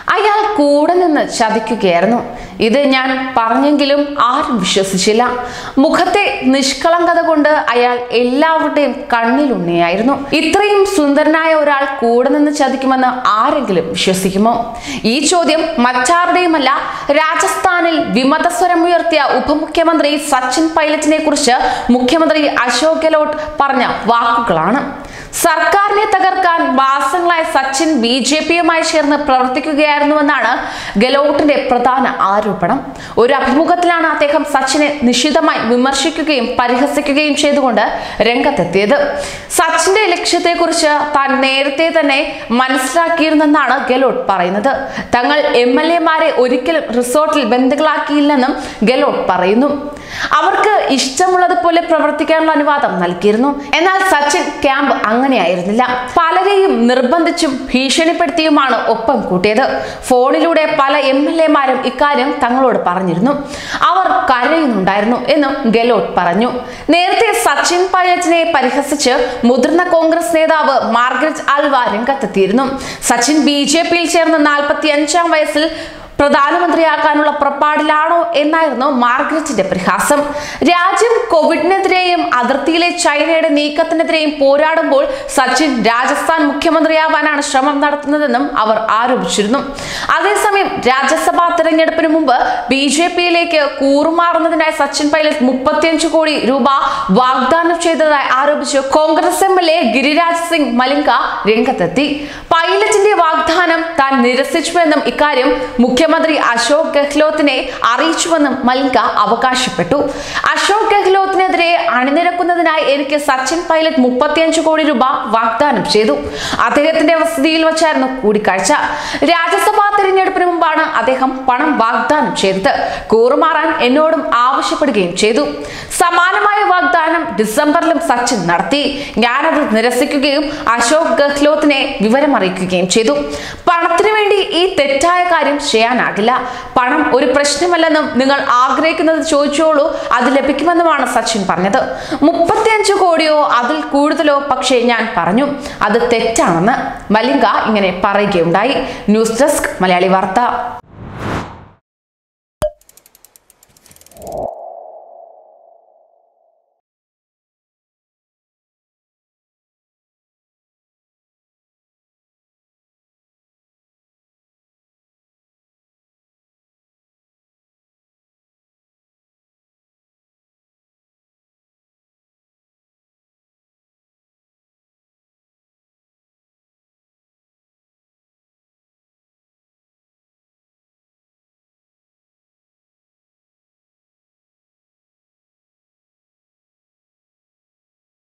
അയാൾ കൂടെ നിന്ന് ചതിക്കുകയായിരുന്നു ഇത് ഞാൻ പറഞ്ഞെങ്കിലും ആരും വിശ്വസിച്ചില്ല മുഖത്തെ നിഷ്കളങ്കത കൊണ്ട് അയാൾ എല്ലാവരുടെയും കണ്ണിലുണ്ണിയായിരുന്നു ഇത്രയും സുന്ദരനായ ഒരാൾ കൂടെ നിന്ന് ചതിക്കുമെന്ന് ആരെങ്കിലും വിശ്വസിക്കുമോ ഈ ചോദ്യം മറ്റാരുടെയുമല്ല രാജസ്ഥാനിൽ വിമതസ്വരമുയർത്തിയ ഉപമുഖ്യമന്ത്രി സച്ചിൻ പൈലറ്റിനെ കുറിച്ച് മുഖ്യമന്ത്രി അശോക് ഗെഹ്ലോട്ട് പറഞ്ഞ വാക്കുകളാണ് സർക്കാരിനെ തകർക്കാൻ മാസങ്ങളായി സച്ചിൻ ബി ജെ പിയുമായി ചേർന്ന് പ്രവർത്തിക്കുകയായിരുന്നുവെന്നാണ് ഗെലോട്ടിന്റെ പ്രധാന ആരോപണം ഒരു അഭിമുഖത്തിലാണ് അദ്ദേഹം സച്ചിനെ നിശിതമായി വിമർശിക്കുകയും പരിഹസിക്കുകയും ചെയ്തുകൊണ്ട് രംഗത്തെത്തിയത് സച്ചിന്റെ ലക്ഷ്യത്തെക്കുറിച്ച് താൻ നേരത്തെ തന്നെ മനസ്സിലാക്കിയിരുന്നെന്നാണ് ഗെലോട്ട് പറയുന്നത് തങ്ങൾ എം എൽ എമാരെ ഒരിക്കലും റിസോർട്ടിൽ ബന്ധുക്കളാക്കിയില്ലെന്നും ഗെലോട്ട് പറയുന്നു അവർക്ക് ഇഷ്ടമുള്ളതുപോലെ പ്രവർത്തിക്കാനുള്ള അനുവാദം നൽകിയിരുന്നു എന്നാൽ സച്ചിൻ ക്യാമ്പ് അങ്ങനെയായിരുന്നില്ല പലരെയും നിർബന്ധിച്ചും ഭീഷണിപ്പെടുത്തിയുമാണ് ഒപ്പം കൂട്ടിയത് ഫോണിലൂടെ പല എം എൽ എമാരും ഇക്കാര്യം തങ്ങളോട് പറഞ്ഞിരുന്നു അവർ കരയുന്നുണ്ടായിരുന്നു എന്നും ഗെലോട്ട് പറഞ്ഞു നേരത്തെ സച്ചിൻ പൈലറ്റിനെ പരിഹസിച്ച് മുതിർന്ന കോൺഗ്രസ് നേതാവ് മാർഗരറ്റ് ആൽവ രംഗത്തെത്തിയിരുന്നു സച്ചിൻ ബി ജെ പിയിൽ ചേർന്ന് നാൽപ്പത്തി അഞ്ചാം വയസ്സിൽ പ്രധാനമന്ത്രിയാക്കാനുള്ള പുറപ്പാടിലാണോ എന്നായിരുന്നു മാർഗ്രറ്റിന്റെ പരിഹാസം രാജ്യം കോവിഡിനെതിരെയും അതിർത്തിയിലെ ചൈനയുടെ നീക്കത്തിനെതിരെയും പോരാടുമ്പോൾ സച്ചിൻ രാജസ്ഥാൻ മുഖ്യമന്ത്രിയാവാനാണ് ശ്രമം നടത്തുന്നതെന്നും അവർ ആരോപിച്ചിരുന്നു അതേസമയം രാജ്യസഭാ തെരഞ്ഞെടുപ്പിന് മുമ്പ് ബി ജെ പിയിലേക്ക് കൂറുമാറുന്നതിനായി സച്ചിൻ പൈലറ്റ് മുപ്പത്തിയഞ്ച് കോടി രൂപ വാഗ്ദാനം ചെയ്തതായി ആരോപിച്ച് Congress M L A Giriraj Singh Malinga രംഗത്തെത്തി പൈലറ്റിന്റെ വാഗ്ദാനം താൻ നിരസിച്ചുവെന്നും ഇക്കാര്യം മുഖ്യമന്ത്രി അശോക് ഗെഹ്ലോത്തിനെ അറിയിച്ചുവെന്നും മലിംഗ അവകാശപ്പെട്ടു അശോക് ഗെഹ്ലോത്തിനെതിരെ അണിനിരക്കുന്നതിനായി എനിക്ക് സച്ചിൻ പൈലറ്റ് മുപ്പത്തിയഞ്ച് കോടി രൂപ വാഗ്ദാനം ചെയ്തു അദ്ദേഹത്തിന്റെ വസതിയിൽ വെച്ചായിരുന്നു കൂടിക്കാഴ്ച രാജ്യസഭാ തെരഞ്ഞെടുപ്പിന് മുമ്പാണ് അദ്ദേഹം പണം വാഗ്ദാനം ചെയ്തത് കൂറുമാറാൻ എന്നോടും ആവശ്യപ്പെടുകയും ചെയ്തു സമാനമായ വാഗ്ദാനം ഡിസംബറിലും സച്ചിൻ നടത്തി ഞാനത് നിരസിക്കുകയും അശോക് ഗെഹ്ലോത്തിനെ വിവരമറിയിക്കുകയും ചെയ്തു പണത്തിനു വേണ്ടി ഈ തെറ്റായ കാര്യം ചെയ്യാനാകില്ല പണം ഒരു പ്രശ്നമല്ലെന്നും നിങ്ങൾ ആഗ്രഹിക്കുന്നത് ചോദിച്ചോളൂ അത് ലഭിക്കുമെന്നുമാണ് സച്ചിൻ പറഞ്ഞത് മുപ്പത്തിയഞ്ച് കോടിയോ അതിൽ കൂടുതലോ പക്ഷേ ഞാൻ പറഞ്ഞു അത് തെറ്റാണെന്ന് മലിംഗ ഇങ്ങനെ പറയുകയുണ്ടായി ന്യൂസ് ഡെസ്ക് മലയാളി വാർത്ത